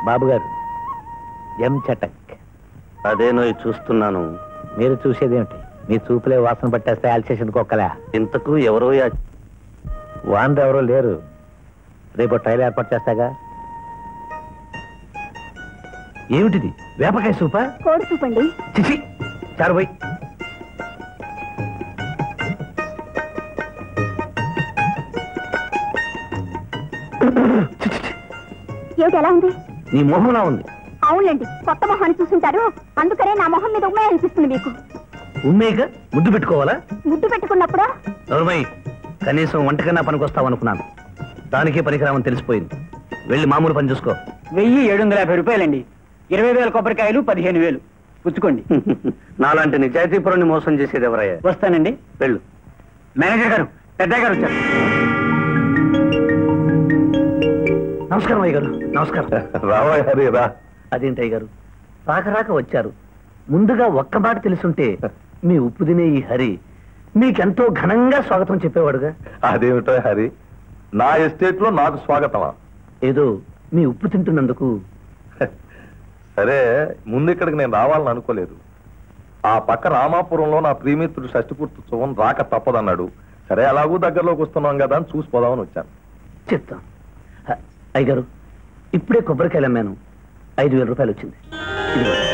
బాబు గారు ఎం చటక్ అదేనో చూస్తున్నాను మీరు చూసేదేమిటి మీ చూపులే వాసన పట్టేస్తే ఆల్సేషన్ కుక్కలే ఇంతకు ఎవరో యా- వానరు ఎవరో లేరు రేపు ట్రైల్ ఏర్పాటు చేస్తాగా ఏమిటిది వేపకాయ సూపా కోడి చూపండి చిచి చారుబోయ్ ఏమిటి ఎలా ఉంది నీ మొహంలా ఉంది అవునులేండి కొత్త మొహాన్ని చూసుంటారు అందుకనే నా మొహం మీద ఉమ్మే అనిపిస్తుంది మీకు ఉమ్మేక ముద్దు పెట్టుకోవాలా ముద్దు పెట్టుకున్నప్పుడు నరుమయ్య కనీసం వంటకన్నా పనికొస్తావు అనుకున్నాను దానికే పనికిరామని తెలిసిపోయింది వెళ్ళి మామూలు పని చూసుకో వెయ్యి ఏడు వందల యాభై రూపాయలండి ఇరవై వేల కొబ్బరికాయలు పదిహేను వేలు పుచ్చుకోండి నాలాంటి నిజాయితీపురాన్ని మోసం చేసేది ఎవరయ్యా వస్తానండి వెళ్ళు మేనేజర్ గారు పెద్దయ్య గారు వచ్చారు నమస్కారం అయ్య గారు నమస్కారం రావా హరి రా అదేంటి అయ్య గారు రాక రాక వచ్చారు ముందుగా ఒక్క మాట తెలుసుంటే మీ ఉప్పు తినే ఈ హరి మీకెంతో ఘనంగా స్వాగతం చెప్పేవాడుగా అదేమిటో హరి నా ఎస్టేట్ లో నాకు స్వాగతమా ఏదో మీ ఉప్పు తింటున్నందుకు సరే ముందు ఇక్కడికి నేను రావాలని అనుకోలేదు ఆ పక్క రామాపురంలో నా ప్రియమిత్రుడు షష్టిపూర్తోత్సవం రాక తప్పదన్నాడు సరే అలాగూ దగ్గరలోకి వస్తున్నాం కదా అని చూసిపోదామని వచ్చాను చెప్తాం హ, అయ్య గారు ఇప్పుడే కొబ్బరికాయలు అమ్మాను ఐదు వేల రూపాయలు వచ్చింది ఇదిగోండి.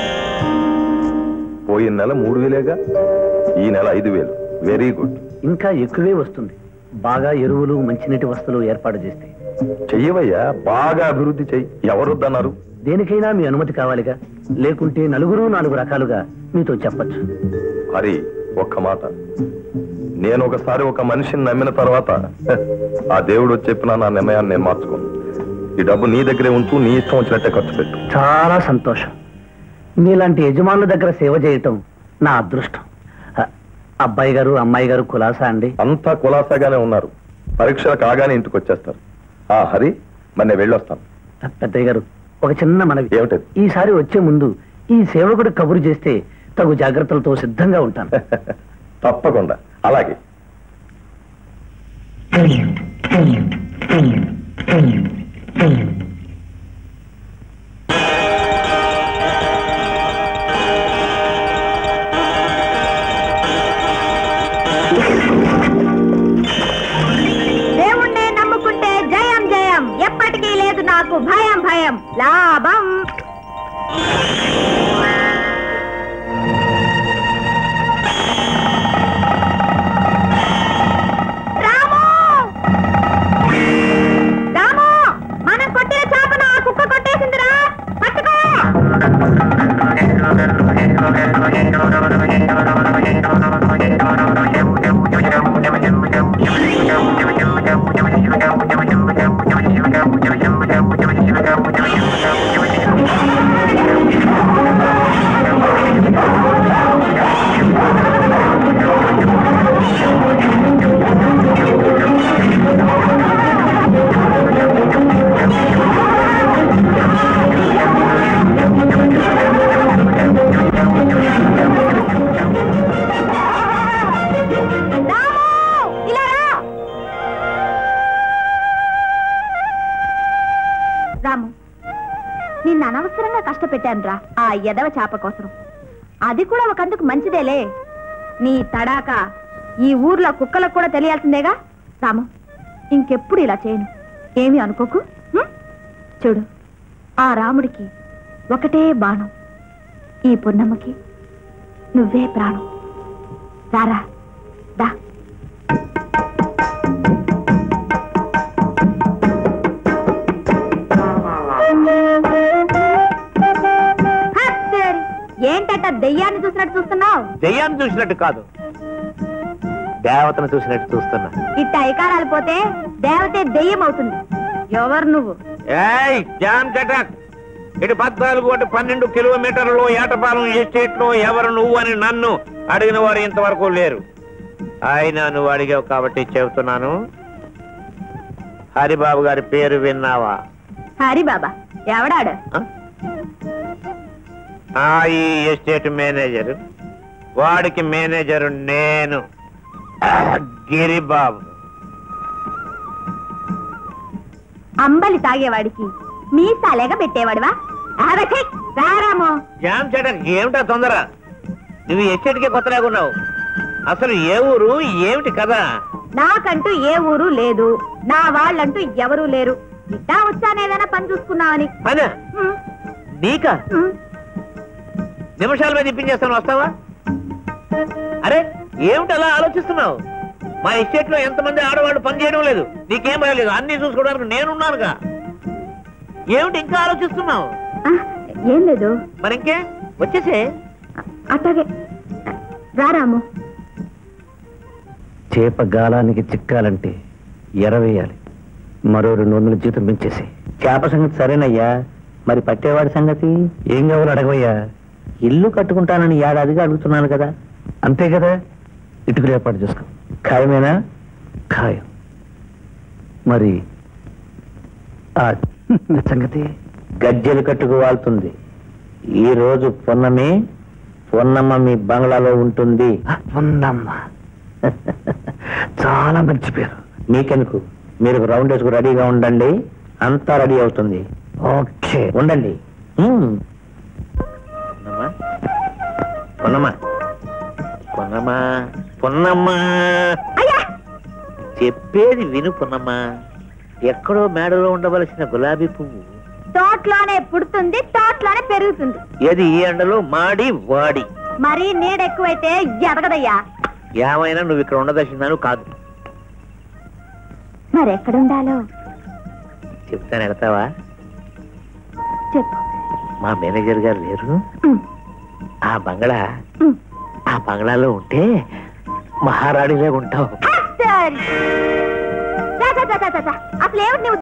పోయిన నెల మూడు వేలేగా ఈ నెల ఐదు వేలు వెరీ గుడ్ ఇంకా ఎక్కువే వస్తుంది బాగా ఎరువులు మంచినీటి వస్తువులు ఏర్పాటు చేస్తే చెయ్యవయ్యా బాగా అభివృద్ధి చెయ్యి ఎవరొద్దన్నారు దేనికైనా మీ అనుమతి కావాలిగా లేకుంటే నలుగురు నాలుగు రకాలుగా మీతో చెప్పచ్చు హరి ఒక్క మాట నేను ఒకసారి ఒక మనిషిని నమ్మిన తర్వాత హ, ఆ దేవుడు చెప్పిన నా నిర్ణయాన్ని నేను మార్చుకోను ఈ డబ్బు నీ దగ్గరే ఉంచు నీ ఇష్టం వచ్చినట్టే ఖర్చు పెట్టు చాలా సంతోషం మీలాంటి యజమానుల దగ్గర సేవ చేయటం నా అదృష్టం హ, అబ్బాయి గారు అమ్మాయి గారు కులాసా అండి అంతా కులాసాగానే ఉన్నారు పరీక్షలు కాగానే ఇంటికి వచ్చేస్తారు ఆ హరి మరి నేను వెళ్ళొస్తాను హ, పెద్దయ్య గారు ఒక చిన్న మనవి ఏమిటది ఈసారి వచ్చే ముందు ఈ సేవకుడు కబురు చేస్తే తగు జాగ్రత్తలతో సిద్ధంగా ఉంటాను తప్పకుండా అలాగే దేవుణ్ణే నమ్ముకుంటే జయం జయం ఎప్పటికీ లేదు నాకు భయం భయం లాభం రాము రాము మనం కొట్టిన చేపను ఆ కుక్క కొట్టేసిందిరా పట్టుకో రాము ఇలా రా రాము నిన్న అనవసరంగా కష్టపెట్టాను రా ఆ ఎదవ చేప కోసం అది కూడా ఒకందుకు మంచిదేలే నీ తడాక ఈ ఊర్లో కుక్కలకు కూడా తెలియాల్సిందేగా రాము ఇంకెప్పుడు ఇలా చేయను ఏమీ అనుకోకు ఉం? చూడు ఆ రాముడికి ఒకటే బాణం ఈ పున్నమ్మకి నువ్వే ప్రాణం రారా దా హత్తేరి, ఏంటట దెయ్యాన్ని చూసినట్టు చూస్తున్నావు దెయ్యాన్ని చూసినట్టు కాదు దేవతను చూసినట్టు చూస్తున్నా ఇట్ట ఐకారాలు పోతే దేవతే దెయ్యం అవుతుంది ఎవరు నువ్వు ఏయ్ జాన్ కటక్ ఇటు పద్నాలుగు ఒకటి పన్నెండు కిలోమీటర్లు ఏటపాలెం ఎస్టేట్ లో ఎవరు నువ్వు అని నన్ను అడిగిన వారు ఇంతవరకు లేరు ఆయన నువ్వు అడిగావు కాబట్టి చెబుతున్నాను హరిబాబు గారి పేరు విన్నావా హరి బాబా ఎవడాడు ఆ? ఆ ఈ ఎస్టేట్ మేనేజర్ వాడికి మేనేజర్ నేను గిరిబాబు అంబలి తాగేవాడికి మీసాలేగా పెట్టేవాడువా ఆగచ్చి రారాము జామ్ చేయడం ఏమిటా తొందర నువ్వు ఎచ్చటికే కొత్తలాగా ఉన్నావు అసలు ఏ ఊరు ఏమిటి కదా నాకంటూ ఏ ఊరు లేదు నా వాళ్ళంటూ ఎవరూ లేరు ఇట్టా వచ్చానేదైనా పని చూసుకున్నావని అనా ఉమ్, నీకా ఉమ్. నిమిషాల మీద ఇప్పించేస్తాను వస్తావా అరే ఏమిటి అలా ఆలోచిస్తున్నావు మా ఎస్టేట్ లో ఎంతమంది ఆడవాళ్ళు పని చేయడం లేదు నీకేం భయం లేదు అన్ని చూసుకోవడానికి నేనున్నానుగా ఏమిటి ఇంకా ఆలోచిస్తున్నావు ఆ, ఏం లేదు మరి ఇంకే వచ్చేసే అ- అట్టాగే రారాము చేప గాలానికి చిక్కాలంటే ఎరవేయాలి మరో రెండు వందల జీతం పెంచేసి చేప సంగతి సరేనయ్యా మరి పట్టేవాడి సంగతి ఏం కావాలో అడగవయ్యా ఇల్లు కట్టుకుంటానని ఏడాదిగా అడుగుతున్నాను కదా అంతే కదా ఇటుకలు ఏర్పాటు చేసుకో ఖాయమేనా ఖాయం మరి ఆ సంగతి గజ్జెలు కట్టుకు వాళ్తుంది ఈ రోజు పొన్నమి పొన్నమ్మ మీ బంగ్లాలో ఉంటుంది పొన్నమ్మ చాలా మంచి పేరు మీకెందుకు మీరు రౌండ్ వేసుకు రెడీగా ఉండండి అంతా రెడీ అవుతుంది ఓకే ఉండండి హ్మ్. పొన్నమ్మా పొన్నమ్మా పొన్నమ్మా అయ్యా చెప్పేది విను పొన్నమ్మా ఎక్కడో మేడలో ఉండవలసిన గులాబీ పువ్వు తోటలోనే పుడుతుంది తోటలోనే పెరుగుతుంది ఏది ఈ ఎండలో మాడి వాడి మరీ నీడ ఎక్కువైతే ఎదగదయ్యా ఏమైనా నువ్వు ఇక్కడ ఉండదలిసిందాను కాదు మరి ఎక్కడుండాలో చెప్తాను వెళ్తావా చెప్పు మా మేనేజర్ గారు లేరు ఉమ్, ఆ బంగ్లా ఉమ్. ఆ బంగ్లాలో ఉంటే మహారాణిగా ఉంటావు సరే. రా, రా, రా, రా, రా. అసలు ఏమిటి నీ